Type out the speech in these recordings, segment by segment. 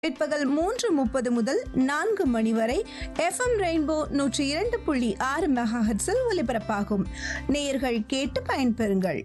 பிற்பகல் மூன்று முப்பது முதல் நான்கு மணி வரை எஃப்எம் ரெயின்போ நூற்றி இரண்டு புள்ளி ஆறு மெகாஹெட்ஸில் ஒலிபரப்பாகும் நேயர்கள் கேட்டு பயன்பெறுங்கள்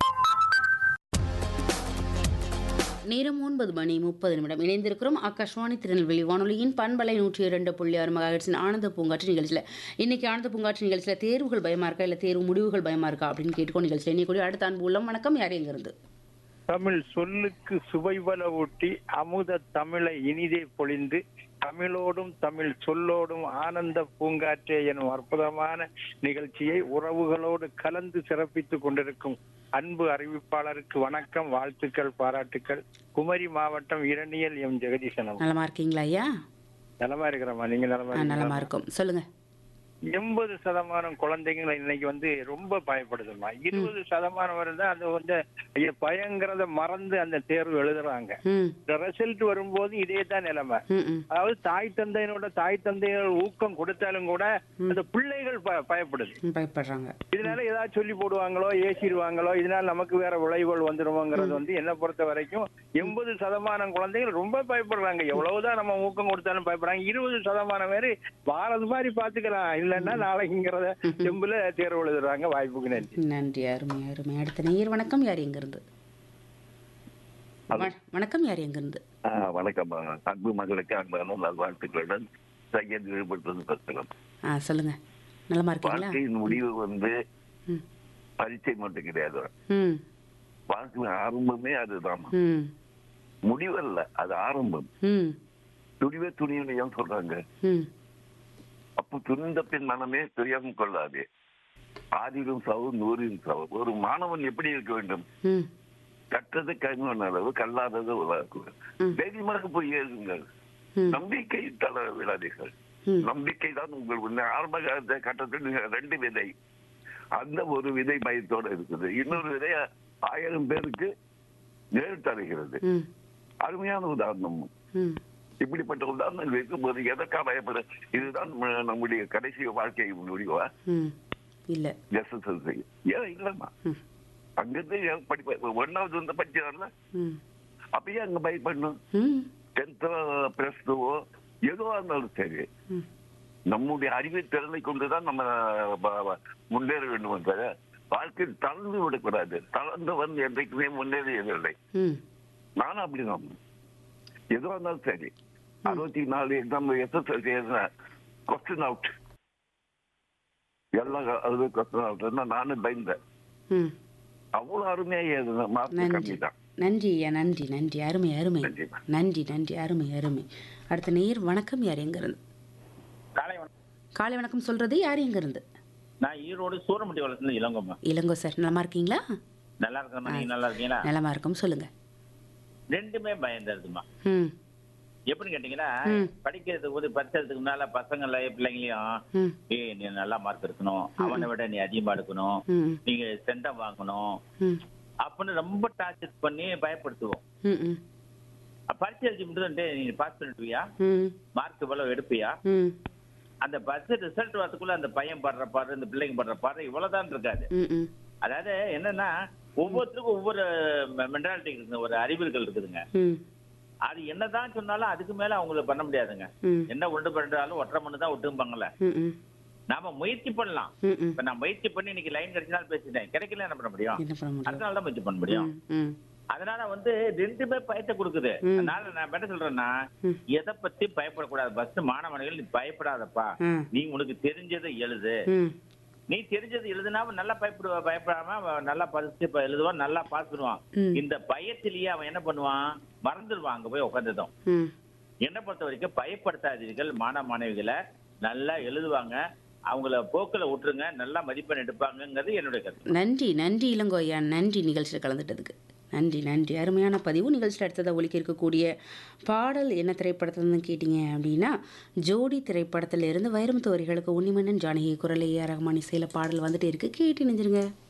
நேரம் ஒன்பது மணி முப்பது நிமிடம் இணைந்திருக்கிறோம் ஆகாஷ்வாணி திருநெல்வேலி வானொலியின் பண்பலை நூற்றி இரண்டு புள்ளி ஆறு மகாஹெட்ஸின் ஆனந்த பூங்காற்று நிகழ்ச்சியில் இன்னைக்கு ஆனந்த பூங்காற்று நிகழ்ச்சியில் தேர்வுகள் பயமா இருக்கா இல்லை தேர்வு முடிவுகள் பயமா இருக்கா அப்படின்னு கேட்டுக்கோ நிகழ்ச்சியில் இன்னைக்கு அடுத்த அன்பு உள்ளம் வணக்கம் யார் எங்கிருந்து தமிழ் சொல்லுக்கு சுவைபல ஊட்டி அமுத தமிழை இனிதே பொழிந்து தமிழோடும் தமிழ் சொல்லோடும் ஆனந்த பூங்காற்றே எனும் அற்புதமான நிகழ்ச்சியை உறவுகளோடு கலந்து சிறப்பித்துக் கொண்டிருக்கும் அன்பு அறிவிப்பாளருக்கு வணக்கம் வாழ்த்துக்கள் பாராட்டுக்கள் குமரி மாவட்டம் இரணியல் எம் ஜெகதீசனம் நலமா இருக்கீங்களா ஐயா நலமா இருக்கிறமா நீங்க நலமா ஆ, நலமா இருக்கீங்களா? இருக்கும் சொல்லுங்க எண்பது சதமானம் குழந்தைங்க இன்னைக்கு வந்து ரொம்ப பயப்படுதுமா இருபது சதமானம் வருது அது வந்து ஐயா, பயங்கரத மறந்து அந்த தேர்வு எழுதுறாங்க ம் இந்த ரிசல்ட் வரும்போது இதே தான் நிலைமை ம் ம் அதாவது தாய் தந்தையினோட தாய் தந்தையர் ஊக்கம் கொடுத்தாலும் கூட அந்த பிள்ளைகள் ப- பயப்படுது ம், பயப்படுறாங்க இதனால ஏதாவது சொல்லி போடுவாங்களோ ஏசிடுவாங்களோ இதனால நமக்கு வேற விளைவுகள் வந்துருமோங்கிறது வந்து என்ன பொறுத்த வரைக்கும் எண்பது சதமானம் குழந்தைகள் ரொம்ப பயப்படுறாங்க எவ்வளவுதான் நம்ம ஊக்கம் கொடுத்தாலும் பயப்படுறாங்க இருபது சதமானம் பேர் வாரது மாதிரி பாத்துக்கலாம் இல்லைன்னா நாளைக்குங்கிறத செம்புல தேர்வு எழுதுறாங்க வாய்ப்புக்கு நன்றி நன்றி அருமை அருமை அடுத்த நேயர் வணக்கம் யார் எங்கிருந்து வ- வணக்கம் யார் எங்கிருந்து ஆ, வணக்கம் அன்பு மகளுக்கு அன்பான நல்வாழ்த்துக்களுடன் சையத் ஈடுபட்டு பேசுகிறோம் ஆ சொல்லுங்க நலமா இருக்கீங்களா வாழ்க்கையின் முடிவு வந்து ம் பரீட்சை மட்டும் கிடையாது ம் வாழ்க்கையின் ஆரம்பமே அதுதான் ம் முடிவு அல்ல அது ஆரம்பம் ம் துணிவே துணிவு ஏன் சொல்றாங்க ம் அப்போ துணிந்த பின் மனமே தெரியாம கொள்ளாது ஆறிலும் சாவு நூறிலும் சாவு ஒரு மாணவன் எப்படி இருக்க வேண்டும் ம் கற்றது கண்மண் அளவு கல்லாதது உலகு ம். தைரியமாக போய் ஏறுங்கள் ம். நம்பிக்கை தளர விடாதீர்கள் ம். நம்பிக்கை தான் உங்கள் உன்னை ஆரம்ப காலத்த கட்டத்தில் நீங்க ரெண்டு விதை அந்த ஒரு விதை பயத்தோட இருக்குது இன்னொரு விதை ஆயிரம் பேருக்கு நேர் தருகிறது ம் அருமையான உதாரணம் ம் இப்படிப்பட்ட உதாரணம் வைக்கும்போது எதற்காக பயப்பட இதுதான் நம்ம- நம்முடைய கடைசி வாழ்க்கை முடிவா ம் இல்லை எஸ்எஸ்எல்சி ஏன் இல்லம்மா ம் அங்கிருந்து ஏன் படிப்ப ஒன்னாவது வந்து படிச்சார்ல ம் அப்பயே அங்க பயப்படணும் ம் டென்த்தோ பிளஸ் டூவோ எதுவா இருந்தாலும் சரி ம் நம்முடைய அறிவு திறனை கொண்டுதான் நம்ம ப- ப- முன்னேற வேண்டும் தவிர வாழ்க்கையில் தளர்ந்து விடக்கூடாது தளர்ந்தவன் என்றைக்குமே முன்னேறியதில்லை ம் நானும் அப்படிதான் எதுவா இருந்தாலும் சரி அறுபத்தி நாலு எக்ஸாம் எஸ்எஸ்எல்சி கொஸ்டின் அவுட் எல்லாம் அது கொஸ்டின் அவுட் நானும் பயந்தேன் ம் அவ்வளவு அருமையா எழுதுனேன் மார்க் நன்றி கம்மி தான் நன்றி ஐயா நன்றி நன்றி அருமை அருமை நன்றிம்மா. நன்றி நன்றி அருமை அருமை அடுத்த நேயர் வணக்கம் யார் எங்கிருந்து காலை வணக்கம். காலை வணக்கம் சொல்றது யார் எங்கிருந்து நான் ஈரோடு சூரமுட்டி வளர்த்துல இளங்கம்மா இளங்கோ சார் நலமா இருக்கீங்களா நல்லா இருக்கேம்மா நீங்க நல்லா இருக்கீங்களா நலமா இருக்கும் சொல்லுங்க ரெண்டுமே பயந்துருதுமா ம் எப்படின்னு கேட்டீங்கன்னா ம். படிக்கிறதுக்கு போது படிச்சதுக்கு முன்னால பசங்கள பிள்ளைங்களையும் ம் ஏய் நீ நல்லா மார்க் எடுக்கணும் அவனை விட நீ அதிகமா எடுக்கணும் ம் நீங்க சென்டம் வாங்கணும் ம் அப்படின்னு ரொம்ப டார்ச்சர் பண்ணி பயப்படுத்துவோம் ம் ம் அப்ப பரிசு எழுதி முடிச்சுட்டு நீ பாஸ் பண்ணிடுவியா ம் மார்க் இவ்வளவு எடுப்பியா ம் அந்த பஸ் ரிசல்ட் வரதுக்குள்ள அந்த பையன் படுற பாரு இந்த பிள்ளைங்க படுற பாரு இவ்வளவுதான் இருக்காது ம் ம் அதாவது என்னன்னா ஒவ்வொருத்தருக்கும் ஒவ்வொரு மென்டாலிட்டி இருக்குங்க ஒரு அறிவியல்கள் இருக்குதுங்க ம் அது என்னதான் சொன்னாலும் அதுக்கு மேல அவங்களுக்கு பண்ண முடியாதுங்க ம் என்ன ஒன்று பண்றாலும் ஒற்றை மண்ணு தான் ஒட்டும்பாங்கல்ல ம் ம் நாம முயற்சி பண்ணலாம் ம் ம் இப்ப நான் முயற்சி பண்ணி இன்னைக்கு லைன் கிடைச்சினாலும் பேசிட்டேன் கிடைக்கல என்ன பண்ண முடியும் என்ன பண்ண முடியும் அதனால தான் முயற்சி பண்ண முடியும் ம் ம் அதனால வந்து ரெண்டுமே பயத்தை கொடுக்குது ம். அதனால நான் என்ன சொல்றேன்னா ம். எதை பத்தி பயப்படக்கூடாது ஃபர்ஸ்ட் மாணவர்கள் நீ பயப்படாதப்பா ம் நீ உனக்கு தெரிஞ்சதை எழுது ம் நீ தெரிஞ்சது எழுதுனாம நல்லா பயப்படுவா பயப்படாம அவன் நல்லா படிச்சு இப்ப எழுதுவான் நல்லா பாஸ் பண்ணுவான் ம். இந்த பயத்திலேயே அவன் என்ன பண்ணுவான் மறந்துடுவான் அங்க போய் உட்காந்துட்டோம் ம் என்னை பொறுத்த வரைக்கும் பயப்படுத்தாதீர்கள் மாணவ மாணவிகளை நல்லா எழுதுவாங்க அவங்கள போக்கில் விட்டுருங்க நல்லா மதிப்பெண் எடுப்பாங்கங்கிறது என்னுடைய கருத்து நன்றி நன்றி இளங்கோ ஐயா நன்றி நிகழ்ச்சியில் கலந்துட்டதுக்கு நன்றி நன்றி அருமையான பதிவு நிகழ்ச்சியில் அடுத்ததாக ஒலிக்க இருக்கக்கூடிய பாடல் என்ன திரைப்படத்துலன்னு கேட்டிங்க அப்படின்னா ஜோடி திரைப்படத்தில் இருந்து வைரமுத்து வரிகளுக்கு உன்னிமன்னன் ஜானகி குரலை ஏ ஆர் ரஹ்மான் இசையில் பாடல் வந்துட்டு இருக்கு கேட்டு நினைஞ்சிருங்க